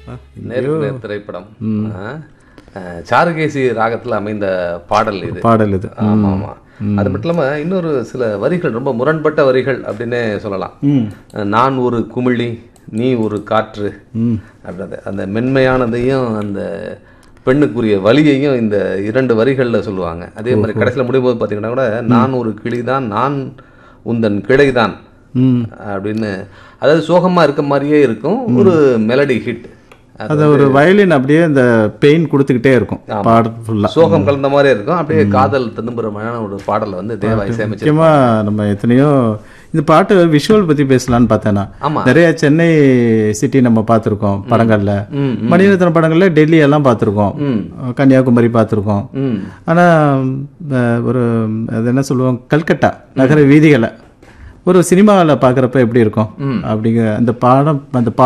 நேருக்கு நேர் திரைப்படம் ஆ. அஹ், சாருகேசி ராகத்துல அமைந்த பாடல் இது பாடல் இது ஆமா ஆமா அது மட்டும் இல்லாம இன்னொரு சில வரிகள் ரொம்ப முரண்பட்ட வரிகள் அப்படின்னே சொல்லலாம் ம் நான் ஒரு குமிழி நீ ஒரு காற்று ம் அப்படின்றது அந்த மென்மையானதையும் அந்த பெண்ணுக்குரிய வலியையும் இந்த இரண்டு வரிகளில் சொல்லுவாங்க அதே மாதிரி கடைசியில் முடியும் போது பார்த்தீங்கன்னா கூட நான் ஒரு கிளிதான் நான் உந்தன் கிளைதான் ம் அப்படின்னு அதாவது சோகமா இருக்க மாதிரியே இருக்கும் ஒரு மெலடி ஹிட் அது ஒரு வயலின் அப்படியே இந்த பெயின் கொடுத்துக்கிட்டே இருக்கும் பாடல் ஃபுல்லாக சோகம் கலந்த மாதிரி இருக்கும் அப்படியே காதல் தந்தும்புறமான ஒரு பாடலை வந்து தேவா இசையமைச்சு முக்கியமாக நம்ம எத்தனையோ இந்த பாட்டு விஷுவல் பற்றி பேசலான்னு பார்த்தேன்னா ஆமா நிறைய சென்னை சிட்டி நம்ம பார்த்துருக்கோம் படங்கள்ல ம் ம், மணிரத்னம் படங்கள்ல டெல்லி எல்லாம் பார்த்துருக்கோம் ம் கன்னியாகுமரி பார்த்துருக்கோம் ம் ஆனால் ஒரு அது என்ன சொல்லுவோம் கல்கட்டா நகர வீதிகளை ஒரு சினிமாவில் பார்க்குறப்ப எப்படி இருக்கும் அப்படிங்கிற அந்த பாடம் அந்த பா